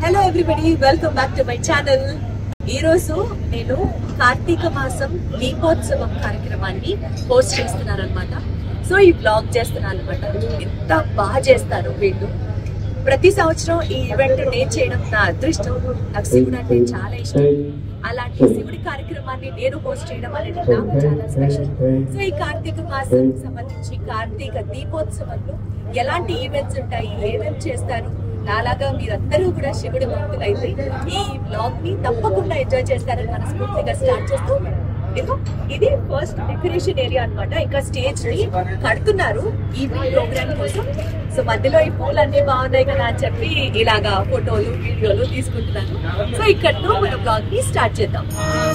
Hello everybody welcome back to my channel ఈ రోజు నేను కార్తీక మాసం దీపోత్సవం కార్యక్రమాన్ని పోస్ట్ చేస్తున్నాను అనమాట సో ఈ బ్లాగ్ చేస్తున్నాను అనమాట ఎంత బాగా చేస్తారు వీళ్ళు ప్రతి సంవత్సరం ఈ ఈవెంట్ నేను చేయడం నా అదృష్టం నాకు శివుడు అంటే చాలా ఇష్టం అలాంటి శివుడి కార్యక్రమాన్ని నేను పోస్ట్ చేయడం అనేది నాకు చాలా స్పెషల్ సో ఈ కార్తీక మాసం సంబంధించి కార్తీక దీపోత్సవంలో ఎలాంటి ఈవెంట్స్ ఉంటాయి ఏమేమి చేస్తారు నాలాగా మీరందరూ కూడా శివుడి భక్తులైతే ఈ బ్లాగ్ ని తప్పకుండా ఎంజాయ్ చేస్తారని మనస్ఫూర్తిగా స్టార్ట్ చేస్తూ ఇదిగో, ఇది ఫస్ట్ డెకరేషన్ ఏరియా అన్నమాట ఇంకా స్టేజ్ ని కడుతున్నారు ఈవినింగ్ ప్రోగ్రామ్ కోసం సో మధ్యలో ఈ పూలు అన్ని బాగున్నాయి కదా అని చెప్పి ఇలాగా ఫోటోలు వీడియోలు తీసుకుంటున్నాను సో ఇక్కడతో మన బ్లాగ్ ని స్టార్ట్ చేద్దాం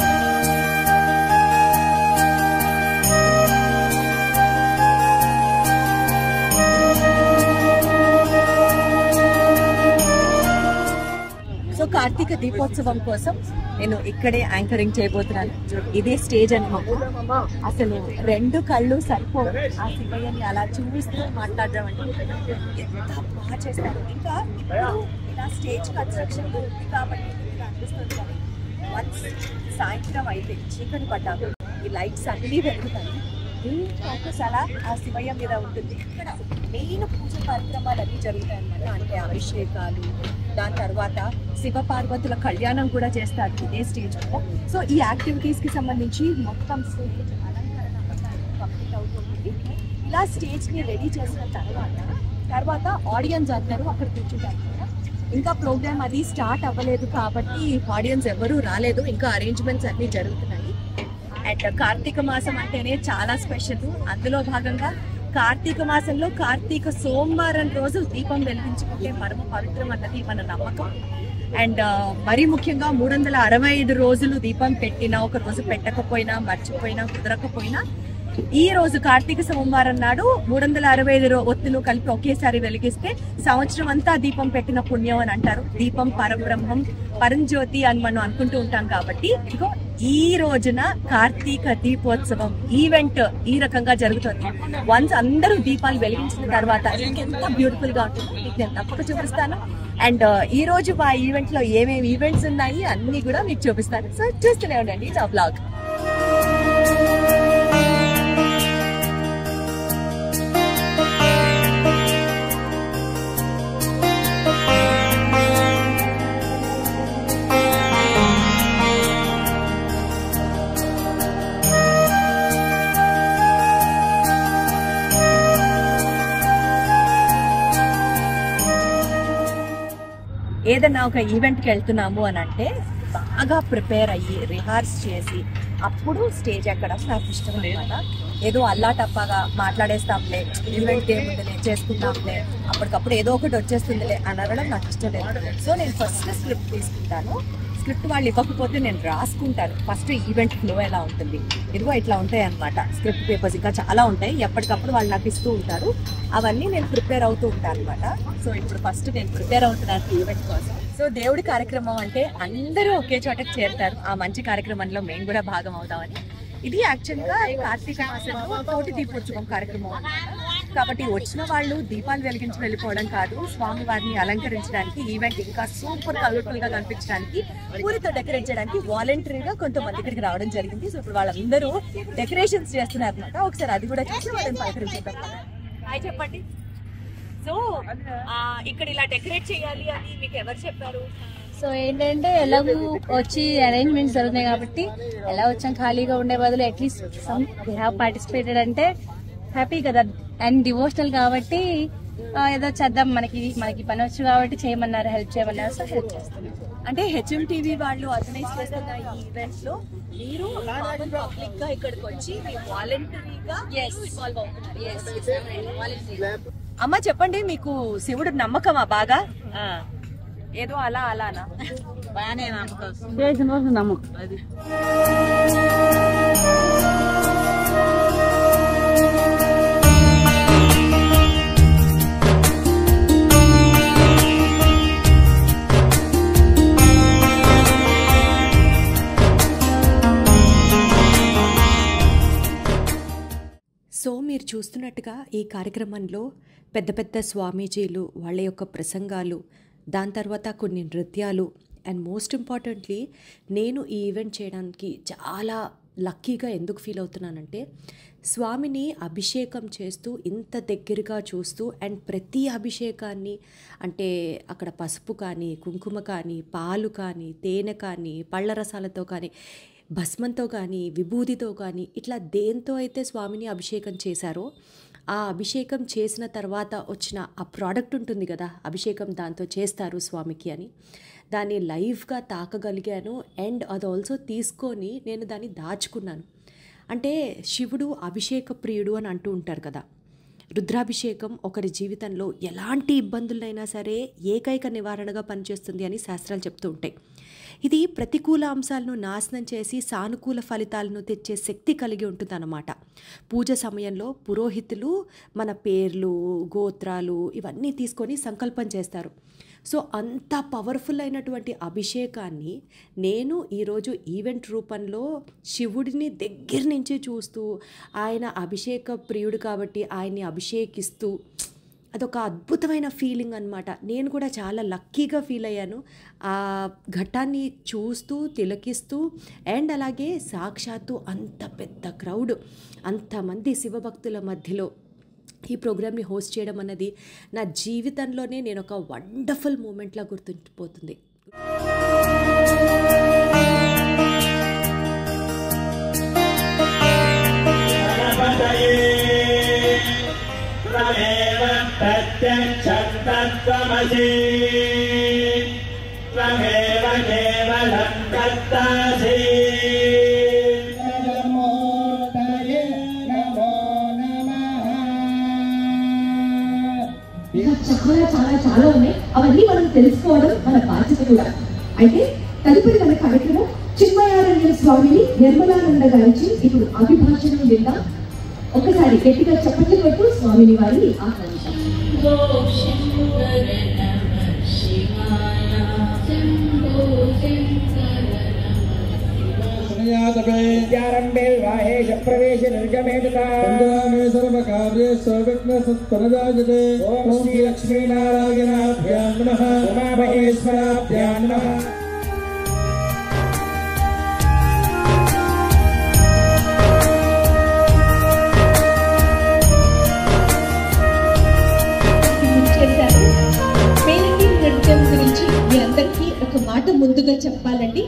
సో కార్తీక దీపోత్సవం కోసం నేను ఇక్కడే యాంకరింగ్ చేయబోతున్నాను ఇదే స్టేజ్ అన్నమాట అసలు రెండు కళ్ళు సరిపో ఆ శివయ్యని అలా చూపిస్తూ మాట్లాడడం అంటే ఎంత బాగా చేస్తారు ఇంకా ఇప్పుడు ఇలా స్టేజ్ కన్స్ట్రక్షన్ ఉంది కాబట్టి మీకు అనిపిస్తుంది కానీ వన్స్ సాయంత్రం అయితే చీకటి పడ్డాక ఈ లైట్స్ అన్నీ వెలుగుతాయి ఈ ఫోకస్ అలా ఆ శివయ్య మీద ఉంటుంది ఇక్కడ మెయిన్ పూజ కార్యక్రమాలు అన్నీ జరుగుతాయి అన్నమాట అంటే అభిషేకాలు దాని తర్వాత శివ పార్వతుల కళ్యాణం కూడా చేస్తారు ఇదే స్టేజ్ మీద సో ఈ యాక్టివిటీస్ కి సంబంధించి మొత్తం స్టేజ్ అలంకరణ కంప్లీట్ అవుతుంది ఇలా స్టేజ్ ని రెడీ చేసిన తర్వాత తర్వాత ఆడియన్స్ అందరూ అక్కడ కూర్చుంటారు కదా. ఇంకా ప్రోగ్రామ్ అది స్టార్ట్ అవ్వలేదు కాబట్టి ఆడియన్స్ ఎవరూ రాలేదు ఇంకా అరేంజ్మెంట్స్ అన్ని జరుగుతున్నాయి అండ్ కార్తీక మాసం అంటేనే చాలా స్పెషల్ అందులో భాగంగా కార్తీక మాసంలో కార్తీక సోమవారం రోజు దీపం వెలిగించుకుంటే పరమ పవిత్రం అన్నది మన నమ్మకం అండ్ మరీ ముఖ్యంగా మూడు వందల అరవై ఐదు రోజులు దీపం పెట్టినా ఒక రోజు పెట్టకపోయినా మర్చిపోయినా కుదరకపోయినా ఈ రోజు కార్తీక సోమవారం నాడు మూడు వందల అరవై ఐదు రో- ఒత్తులు కలిపి ఒకేసారి వెలిగిస్తే సంవత్సరం అంతా దీపం పెట్టిన పుణ్యం అని అంటారు దీపం పరబ్రహ్మం పరంజ్యోతి అని మనం అనుకుంటూ ఉంటాం కాబట్టి ఇదిగో ఈ రోజున కార్తీక దీపోత్సవం ఈవెంట్ ఈ రకంగా జరుగుతుంది వన్స్ అందరూ దీపాలు వెలిగించిన తర్వాత ఇంకెంత బ్యూటిఫుల్ గా ఉంటుందో మీకు నేను తప్పక చూపిస్తాను అండ్ ఈ రోజు మా ఈవెంట్ లో ఏమేమి ఈవెంట్స్ ఉన్నాయి అన్ని కూడా మీకు చూపిస్తాను సో చూస్తూనే ఉండండి నా బ్లాగ్ ఏదన్నా ఒక ఈవెంట్కి వెళ్తున్నాము అని అంటే బాగా ప్రిపేర్ అయ్యి రిహార్స్ చేసి అప్పుడు స్టేజ్ ఎక్కడం నాకు ఇష్టం అనమాట ఏదో అల్లాటప్పగా మాట్లాడేస్తాంలే ఈవెంట్ ఏముందిలే చేసుకుందాంలే అప్పటికప్పుడు ఏదో ఒకటి వచ్చేస్తుందిలే అని అనడం నాకు ఇష్టం లేదు సో నేను ఫస్ట్ స్క్రిప్ట్ తీసుకుంటాను స్క్రిప్ట్ వాళ్ళు ఇవ్వకపోతే నేను రాసుకుంటాను ఫస్ట్ ఈవెంట్ ఫ్లో ఎలా ఉంటుంది ఇదిగో ఇట్లా ఉంటాయి అనమాట స్క్రిప్ట్ పేపర్స్ ఇంకా చాలా ఉంటాయి ఎప్పటికప్పుడు వాళ్ళు నాకు ఇస్తూ ఉంటారు అవన్నీ నేను ప్రిపేర్ అవుతూ ఉంటాను అనమాట సో ఇప్పుడు ఫస్ట్ నేను ప్రిపేర్ అవుతున్నాను ఈవెంట్ కోసం సో దేవుడి కార్యక్రమం అంటే అందరూ ఒకే చోటకి చేరుతారు ఆ మంచి కార్యక్రమంలో మేము కూడా భాగం అవుతామని ఇది యాక్చువల్ గా కార్తీక మాసంలో కోటి దీపోత్సవం కార్యక్రమం అన్నమాట. కాబట్టి వచ్చిన వాళ్ళు దీపాలు వెలిగించి వెళ్ళిపోవడం కాదు స్వామి వారిని అలంకరించడానికి ఈవెంట్ ఇంకా సూపర్ కలర్ఫుల్ గా కనిపించడానికి పూరితో డెకరేట్ చేయడానికి వాలంటరీగా కొంతమంది ఇక్కడికి రావడం జరిగింది సో ఇప్పుడు వాళ్ళందరూ డెకరేషన్స్ చేస్తున్నారు అనమాట ఒకసారి అది కూడా చూసి వాళ్ళని పలకరించేద్దాం హాయ్ చెప్పండి సో ఇక్కడ ఇలా డెకరేట్ చేయాలి అని మీకు ఎవరు చెప్పారు సో ఏంటంటే ఎలాగూ వచ్చి అరేంజ్మెంట్స్ జరుగుతున్నాయి కాబట్టి ఎలా వచ్చాం ఖాళీగా ఉండే బదులు at least some they have participated అంటే హ్యాపీ కదా అండ్ డివోషనల్ కాబట్టి ఆ, ఏదో చేద్దాం మనకి మనకి పని వచ్చు కాబట్టి చేయమన్నారు హెల్ప్ చేయమన్నారు సో హెల్ప్ చేస్తున్నాం అంటే హెచ్ఎం టీవీ వాళ్ళు ఆర్గనైజ్ చేస్తున్న ఈ ఈవెంట్స్ లో మీరు కామన్ పబ్లిక్ గా ఇక్కడికి వచ్చి వాలంటరీగా ఇన్వాల్వ్ అవుతున్నారు అమ్మ చెప్పండి మీకు శివుడు నమ్మకమా బాగా ఏదో అలా అలానా బాగానే నమ్మకం చేసిన రోజు నమ్మకం అది సో మీరు చూస్తున్నట్టుగా ఈ కార్యక్రమంలో పెద్ద పెద్ద స్వామీజీలు వాళ్ళ యొక్క ప్రసంగాలు దాని తర్వాత కొన్ని నృత్యాలు అండ్ మోస్ట్ ఇంపార్టెంట్లీ నేను ఈ ఈవెంట్ చేయడానికి చాలా లక్కీగా ఎందుకు ఫీల్ అవుతున్నానంటే స్వామిని అభిషేకం చేస్తూ ఇంత దగ్గరగా చూస్తూ అండ్ ప్రతి అభిషేకాన్ని అంటే అక్కడ పసుపు కానీ కుంకుమ కానీ పాలు కానీ తేనె కానీ పళ్ళ రసాలతో కానీ భస్మంతో కానీ విభూతితో కానీ ఇట్లా దేంతో అయితే స్వామిని అభిషేకం చేశారో ఆ అభిషేకం చేసిన తర్వాత వచ్చిన ఆ ప్రోడక్ట్ ఉంటుంది కదా అభిషేకం దాంతో చేస్తారు స్వామికి అని దాన్ని లైవ్గా తాకగలిగాను అండ్ అది ఆల్సో తీసుకొని నేను దాన్ని దాచుకున్నాను అంటే శివుడు అభిషేక ప్రియుడు అని అంటూ ఉంటారు కదా రుద్రాభిషేకం ఒకరి జీవితంలో ఎలాంటి ఇబ్బందులైనా సరే ఏకైక నివారణగా పనిచేస్తుంది అని శాస్త్రాలు చెప్తూ ఉంటాయి ఇది ప్రతికూల అంశాలను నాశనం చేసి సానుకూల ఫలితాలను తెచ్చే శక్తి కలిగి ఉంటుందన్నమాట పూజ సమయంలో పురోహితులు మన పేర్లు గోత్రాలు ఇవన్నీ తీసుకొని సంకల్పం చేస్తారు సో అంత పవర్ఫుల్ అయినటువంటి అభిషేకాన్ని నేను ఈరోజు ఈవెంట్ రూపంలో శివుడిని దగ్గర నుంచి చూస్తూ ఆయన అభిషేక ప్రియుడు కాబట్టి ఆయన్ని అభిషేకిస్తూ అదొక అద్భుతమైన ఫీలింగ్ అనమాట నేను కూడా చాలా లక్కీగా ఫీల్ అయ్యాను ఆ ఘట్టాన్ని చూస్తూ తిలకిస్తూ అండ్ అలాగే సాక్షాత్తు అంత పెద్ద క్రౌడ్ అంతమంది శివభక్తుల మధ్యలో ఈ ప్రోగ్రామ్ని హోస్ట్ చేయడం అన్నది నా జీవితంలోనే నేను ఒక వండర్ఫుల్ మూమెంట్లా గుర్తుండిపోతుంది त्वमेव प्रत्यक्षत्वमसि त्वमेव केवलं कर्तासि नमोदये नमो नमः ఇంకా చాలా చాలా చాలా ఉన్నాయి అవన్నీ మనం తెలుసుకోవడం మన బాధ్యత కూడా అయితే తదుపరి మన కార్యక్రమం చిన్మయానంద స్వామిని నిర్మలానంద గారించి ఇప్పుడు అభిభాషణం విందాం ఒకసారి గట్టిగా చప్పట్లు కొట్టు స్వామిని వారిని ఆహ్వానించాం विद्यारम्भे विवाहे च प्रवेशे निर्गमे तथा सङ्ग्रामे सर्वकार्येषु विघ्नसत्परजायते ॐ श्रीलक्ष्मीनारायणाभ्यां नमः उमामहेश्वराभ्यां नमः చేశారు పేరంగి నృత్యం గురించి మీ అందరికీ ఒక మాట ముందుగా చెప్పాలండి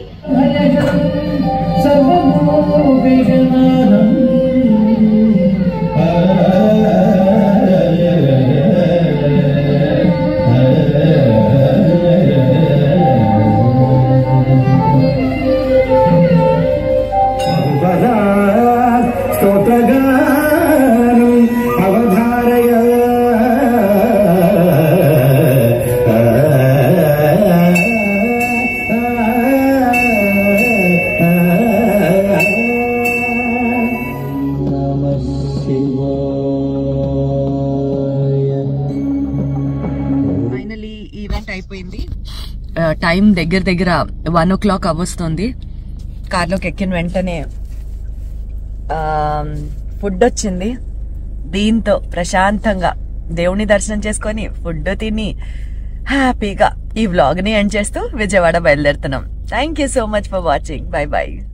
స్తోత్రగానం అవధారయ నమః శివాయ ఫైనలీ ఈవెంట్ అయిపోయింది టైం దగ్గర దగ్గర వన్ ఓ క్లాక్ అవ్వస్తుంది కార్లోకి ఎక్కిన వెంటనే ఫుడ్ వచ్చింది దీంతో ప్రశాంతంగా దేవుని దర్శనం చేసుకొని ఫుడ్ తిని హ్యాపీగా ఈ వ్లాగ్ని ఎండ్ చేస్తూ విజయవాడ బయలుదేరుతున్నాం thank you so much for watching bye by